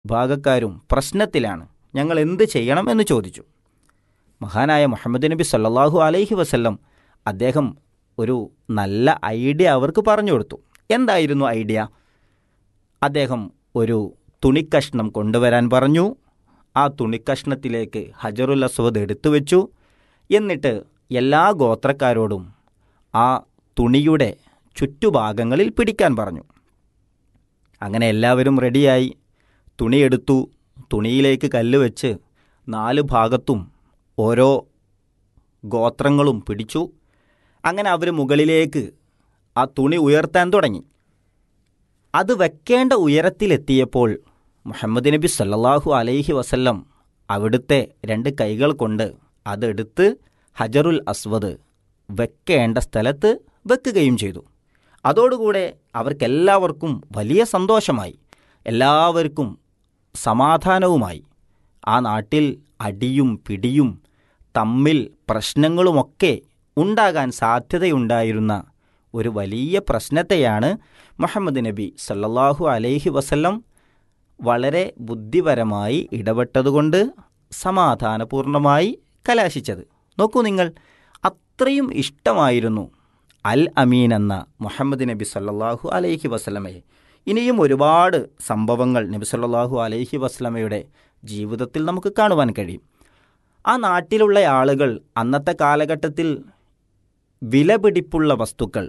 വിഭാഗക്കാരും പ്രശ്നത്തിലാണ് ഞങ്ങൾ എന്ത് ചെയ്യണം എന്ന് ചോദിച്ചു മഹാനായ മുഹമ്മദ് നബി സല്ലല്ലാഹു അലൈഹി വസല്ലം അദ്ദേഹം ഒരു നല്ല ഐഡിയ അവർക്ക് പറഞ്ഞു കൊടുത്തു എന്തായിരുന്നു ഐഡിയ അദ്ദേഹം ഒരു തുണിക്കഷ്ണം കൊണ്ടുവരാൻ പറഞ്ഞു ആ തുണിക്കഷ്ണത്തിലേക്ക് ഹജറുൽ അസ്വദ് എടുത്തു വെച്ചു എന്നിട്ട് എല്ലാ ഗോത്രക്കാരോടും ആ തുണിയുടെ ചുറ്റുഭാഗങ്ങളിൽ പിടിക്കാൻ പറഞ്ഞു അങ്ങനെ എല്ലാവരും റെഡിയായി തുണിയെടുത്തു തുണിയിലേക്ക് കല്ല് വെച്ച് നാല് ഭാഗത്തും ഓരോ ഗോത്രങ്ങളും പിടിച്ചു അങ്ങനെ അവർ മുകളിലേക്ക് ആ തുണി ഉയർത്താൻ തുടങ്ങി അത് വെക്കേണ്ട ഉയരത്തിലെത്തിയപ്പോൾ മുഹമ്മദ് നബി സല്ലല്ലാഹു അലൈഹി വസല്ലം അവിടുത്തെ രണ്ട് കൈകൾ കൊണ്ട് അതെടുത്ത് ഹജറുൽ അസ്വദ് വെക്കേണ്ട സ്ഥലത്ത് വെക്കുകയും ചെയ്തു അതോടുകൂടെ അവർക്കെല്ലാവർക്കും വലിയ സന്തോഷമായി എല്ലാവർക്കും സമാധാനവുമായി ആ നാട്ടിൽ അടിയും പിടിയും തമ്മിൽ പ്രശ്നങ്ങളുമൊക്കെ ഉണ്ടാകാൻ സാധ്യതയുണ്ടായിരുന്ന ഒരു വലിയ പ്രശ്നത്തെയാണ് മുഹമ്മദ് നബി സല്ലല്ലാഹു അലൈഹി വസല്ലം വളരെ ബുദ്ധിപരമായി ഇടപെട്ടതുകൊണ്ട് സമാധാനപൂർണമായി കലാശിച്ചത് നോക്കൂ നിങ്ങൾ അത്രയും ഇഷ്ടമായിരുന്നു അൽ അമീൻ എന്ന മുഹമ്മദ് നബി സല്ലല്ലാഹു അലൈഹി വസല്ലമയെ ഇനിയും ഒരുപാട് സംഭവങ്ങൾ നബി സല്ലല്ലാഹു അലൈഹി വസല്ലമയുടെ ജീവിതത്തിൽ നമുക്ക് കാണുവാൻ കഴിയും ആ നാട്ടിലുള്ള ആളുകൾ അന്നത്തെ കാലഘട്ടത്തിൽ വിലപിടിപ്പുള്ള വസ്തുക്കൾ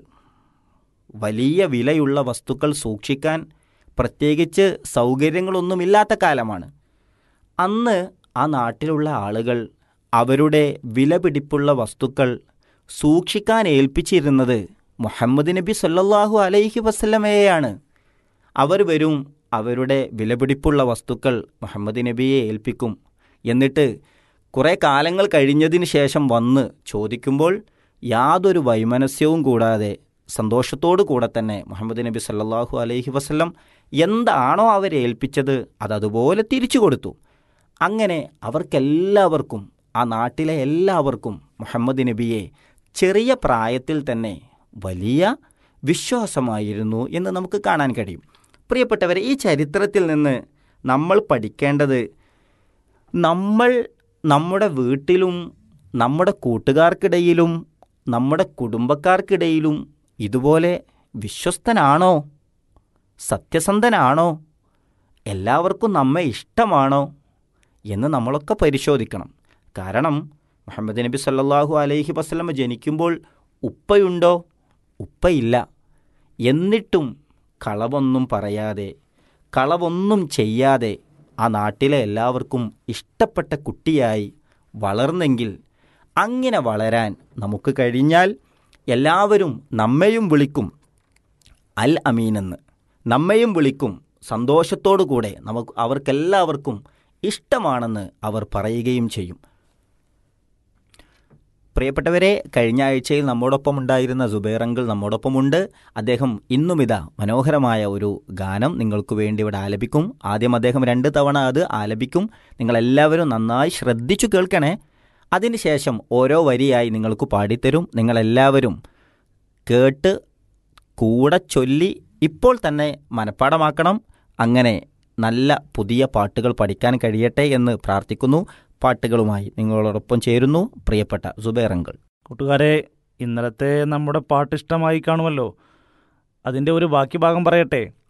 വലിയ വിലയുള്ള വസ്തുക്കൾ സൂക്ഷിക്കാൻ പ്രത്യേകിച്ച് സൗകര്യങ്ങളൊന്നുമില്ലാത്ത കാലമാണ് അന്ന് ആ നാട്ടിലുള്ള ആളുകൾ അവരുടെ വിലപിടിപ്പുള്ള വസ്തുക്കൾ സൂക്ഷിക്കാൻ ഏൽപ്പിച്ചിരുന്നത് മുഹമ്മദ് നബി സല്ലല്ലാഹു അലൈഹി വസല്ലമയെയാണ് അവർ വരും അവരുടെ വിലപിടിപ്പുള്ള വസ്തുക്കൾ മുഹമ്മദ് നബിയെ ഏൽപ്പിക്കും എന്നിട്ട് കുറേ കാലങ്ങൾ കഴിഞ്ഞതിന് ശേഷം വന്ന് ചോദിക്കുമ്പോൾ യാതൊരു വൈമനസ്യവും കൂടാതെ സന്തോഷത്തോടു കൂടെ തന്നെ മുഹമ്മദ് നബി സല്ലല്ലാഹു അലൈഹി വസല്ലം എന്താണോ അവരെ ഏൽപ്പിച്ചത് അതതുപോലെ തിരിച്ചു കൊടുത്തു അങ്ങനെ അവർക്കെല്ലാവർക്കും ആ നാട്ടിലെ എല്ലാവർക്കും മുഹമ്മദ് നബിയെ ചെറിയ പ്രായത്തിൽ തന്നെ വലിയ വിശ്വാസമായിരുന്നു എന്ന് നമുക്ക് കാണാൻ കഴിയും പ്രിയപ്പെട്ടവരെ ഈ ചരിത്രത്തിൽ നിന്ന് നമ്മൾ പഠിക്കേണ്ടത് നമ്മൾ നമ്മുടെ വീട്ടിലും നമ്മുടെ കൂട്ടുകാർക്കിടയിലും നമ്മുടെ കുടുംബക്കാർക്കിടയിലും ഇതുപോലെ വിശ്വസ്തനാണോ സത്യസന്ധനാണോ എല്ലാവർക്കും നമ്മെ ഇഷ്ടമാണോ എന്ന് നമ്മളൊക്കെ പരിശോധിക്കണം കാരണം മുഹമ്മദ് നബി സല്ലല്ലാഹു അലൈഹി വസല്ലമ ജനിക്കുമ്പോൾ ഉപ്പയുണ്ടോ ഉപ്പയില്ല എന്നിട്ടും കളവൊന്നും പറയാതെ കളവൊന്നും ചെയ്യാതെ ആ നാട്ടിലെ എല്ലാവർക്കും ഇഷ്ടപ്പെട്ട കുട്ടിയായി വളർന്നെങ്കിൽ അങ്ങനെ വളരാൻ നമുക്ക് കഴിഞ്ഞാൽ എല്ലാവരും നമ്മയും വിളിക്കും അൽ അമീനെന്ന് നമ്മയും വിളിക്കും സന്തോഷത്തോടു കൂടെ നമുക്ക് അവർക്കെല്ലാവർക്കും ഇഷ്ടമാണെന്ന് അവർ പറയുകയും ചെയ്യും പ്രിയപ്പെട്ടവരെ കഴിഞ്ഞ ആഴ്ചയിൽ നമ്മോടൊപ്പം ഉണ്ടായിരുന്ന സുബൈർ അങ്കിൾ നമ്മോടൊപ്പമുണ്ട് അദ്ദേഹം ഇന്നും ഇതാ മനോഹരമായ ഒരു ഗാനം നിങ്ങൾക്ക് വേണ്ടി ഇവിടെ ആലപിക്കും ആദ്യം അദ്ദേഹം രണ്ട് തവണ അത് ആലപിക്കും നിങ്ങളെല്ലാവരും നന്നായി ശ്രദ്ധിച്ചു കേൾക്കണേ അതിനുശേഷം ഓരോ വരിയായി നിങ്ങൾക്ക് പാടിത്തരും നിങ്ങളെല്ലാവരും കേട്ട് കൂടെ ചൊല്ലി ഇപ്പോൾ തന്നെ മനഃപ്പാടമാക്കണം അങ്ങനെ നല്ല പുതിയ പാട്ടുകൾ പഠിക്കാൻ കഴിയട്ടെ എന്ന് പ്രാർത്ഥിക്കുന്നു പാട്ടുകളുമായി നിങ്ങളോടൊപ്പം ചേരുന്നു പ്രിയപ്പെട്ട സുബൈർ അങ്കിൾ കൂട്ടുകാരെ ഇന്നലത്തെ നമ്മുടെ പാട്ട് ഇഷ്ടമായി കാണുമല്ലോ അതിൻ്റെ ഒരു ബാക്കി ഭാഗം പറയട്ടെ